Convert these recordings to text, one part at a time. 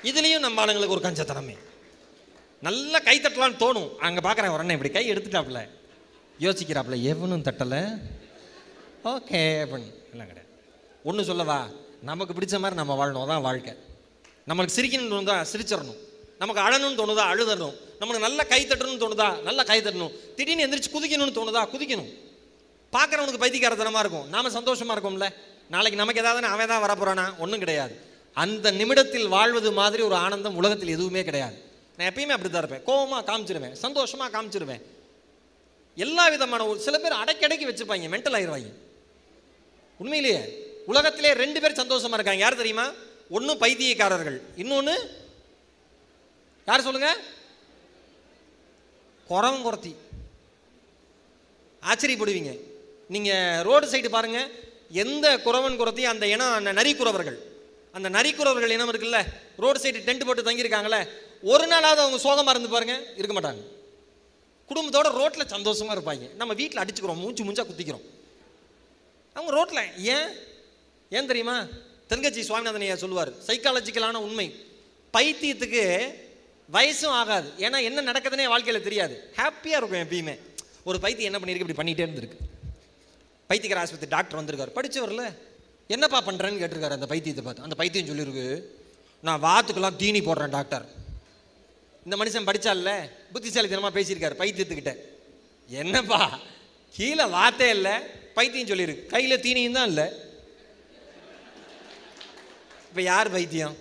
இதுலேயும் நம்ம ஆளுங்களுக்கு ஒரு கஞ்சத்தனமே நல்லா கை தட்டலாம்னு தோணும் அங்கே பார்க்குறேன் உடனே இப்படி கை எடுத்துட்டாப்புல யோசிக்கிறாப்புல எவனும் தட்டலை ஓகே அப்படின்னு எல்லாம் கிடையாது ஒன்று சொல்லவா நமக்கு பிடிச்ச மாதிரி நம்ம வாழணும் அதான் வாழ்க்கை நம்மளுக்கு சிரிக்கணும்னு தோணுதா சிரிச்சிடணும் நமக்கு அழணும்னு தோணுதா அழுதணும் நமக்கு நல்லா கை தட்டணும்னு தோணுதா நல்லா கை தட்டணும் திடீர்னு எந்திரிச்சு குதிக்கணும்னு தோணுதா குதிக்கணும் பார்க்குறவனுக்கு பைத்தியக்காரத்தனமாக இருக்கும் நாம சந்தோஷமா இருக்கோம்ல நாளைக்கு நமக்கு ஏதாவது அவன் தான் வரப்போறானா ஒன்றும் கிடையாது அந்த நிமிடத்தில் வாழ்வது மாதிரி ஒரு ஆனந்தம் உலகத்தில் எதுவுமே கிடையாது நான் எப்பயுமே அப்படி தான் இருப்பேன் கோவமா காமிச்சிருவேன் சந்தோஷமா காமிச்சிருவேன் எல்லா விதமான ஒரு சில பேர் அடக்கி அடக்கி வச்சுப்பாங்க மென்டல் ஆயிடுவாங்க உண்மையிலேயே உலகத்திலே ரெண்டு பேர் சந்தோஷமா இருக்காங்க யார் தெரியுமா ஒன்று பைத்தியக்காரர்கள் இன்னொன்று யார் சொல்லுங்க குறவன் குறத்தி ஆச்சரியப்படுவீங்க நீங்க ரோடு சைடு பாருங்க எந்த குறவன் குறத்தி அந்த இனம் அந்த நரிக்குறவர்கள் அந்த நரிக்குறவர்கள் இனம் இருக்குல்ல ரோடு சைடு டென்ட் போட்டு தங்கியிருக்காங்களே ஒரு நாளாவது அவங்க சோகமா இருந்து பாருங்க இருக்க மாட்டாங்க குடும்பத்தோட ரோட்ல சந்தோஷமா இருப்பாங்க நம்ம வீட்டில் அடிச்சுக்கிறோம் மூச்சு மூஞ்சா குத்திக்கிறோம் அவங்க ரோட்ல ஏன் ஏன் தெரியுமா தென்கட்சி சுவாமிநாதன் ஐயா சொல்லுவார் சைக்காலஜிக்கலான உண்மை பைத்தியத்துக்கு வயசும் ஆகாது ஏன்னா என்ன நடக்குதுன்னே வாழ்க்கையில் தெரியாது ஹாப்பியாக இருக்கும் எப்பயுமே ஒரு பைத்தியம் என்ன பண்ணியிருக்கு இப்படி பண்ணிகிட்டே இருந்திருக்கு பைத்தியக்கார ஆஸ்பத்திரி டாக்டர் வந்திருக்காரு படிச்சவர்ல என்னப்பா பண்ணுறேன்னு கேட்டிருக்காரு அந்த பைத்தியத்தை பார்த்து அந்த பைத்தியம் சொல்லியிருக்கு நான் வாத்துக்கெல்லாம் தீனி போடுறேன் டாக்டர் இந்த மனுஷன் படிச்சால புத்திசாலித்தனமாக பேசியிருக்காரு பைத்தியத்துக்கிட்ட என்னப்பா கீழே வாத்தே இல்லை பைத்தியம் சொல்லியிருக்கு கையில் தீனியும் தான் இல்லை இப்போ யார் பைத்தியம்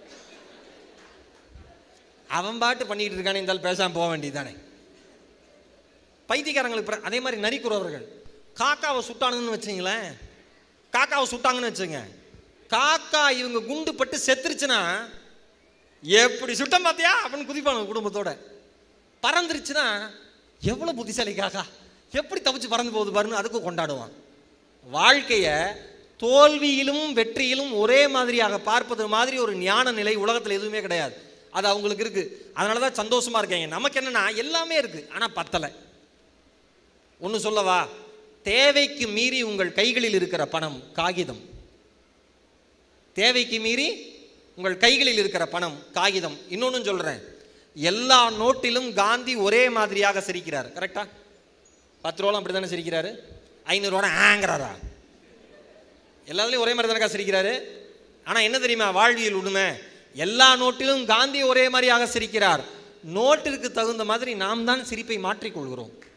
அவன் பாட்டு பண்ணிட்டு இருக்கானே இருந்தாலும் பேசாமல் போக வேண்டியதுதானே பைத்தியக்காரங்களுக்கு பிற- அதே மாதிரி நரிக்குறவர்கள் காக்காவை சுட்டானுங்கன்னு வச்சுங்களேன் காக்காவை சுட்டாங்கன்னு வச்சுங்க காக்கா இவங்க குண்டு பட்டு செத்துருச்சுன்னா எப்படி சுட்டம் பார்த்தியா அப்படின்னு குதிப்பானுங்க குடும்பத்தோட பறந்துருச்சுன்னா எவ்வளோ புத்திசாலி காக்கா எப்படி தப்பிச்சு பறந்து போகுது பாருன்னு அதுக்கும் கொண்டாடுவான் வாழ்க்கையை தோல்வியிலும் வெற்றியிலும் ஒரே மாதிரியாக பார்ப்பது மாதிரி ஒரு ஞான நிலை உலகத்தில் எதுவுமே கிடையாது அது அவங்களுக்கு இருக்கு அதனால தான் சந்தோஷமா இருக்காங்க நமக்கு என்னன்னா எல்லாமே இருக்கு ஆனால் பத்தலை ஒன்று சொல்லவா தேவைக்கு மீறி உங்கள் கைகளில் இருக்கிற பணம் காகிதம் தேவைக்கு மீறி உங்கள் கைகளில் இருக்கிற பணம் காகிதம் இன்னொன்னு சொல்றேன் எல்லா நோட்டிலும் காந்தி ஒரே மாதிரியாக சிரிக்கிறார் கரெக்டா பத்து ரூபாலும் அப்படி தானே சிரிக்கிறாரு ஐநூறுரூவா ஆங்கிறாரா எல்லாத்துலேயும் ஒரே மாதிரி தானக்கா சிரிக்கிறாரு ஆனால் என்ன தெரியுமா வாழ்வியல் உண்மை எல்லா நோட்டிலும் காந்தி ஒரே மாதிரியாக சிரிக்கிறார் நோட்டிற்கு தகுந்த மாதிரி நாம் தான் சிரிப்பை மாற்றிக்கொள்கிறோம்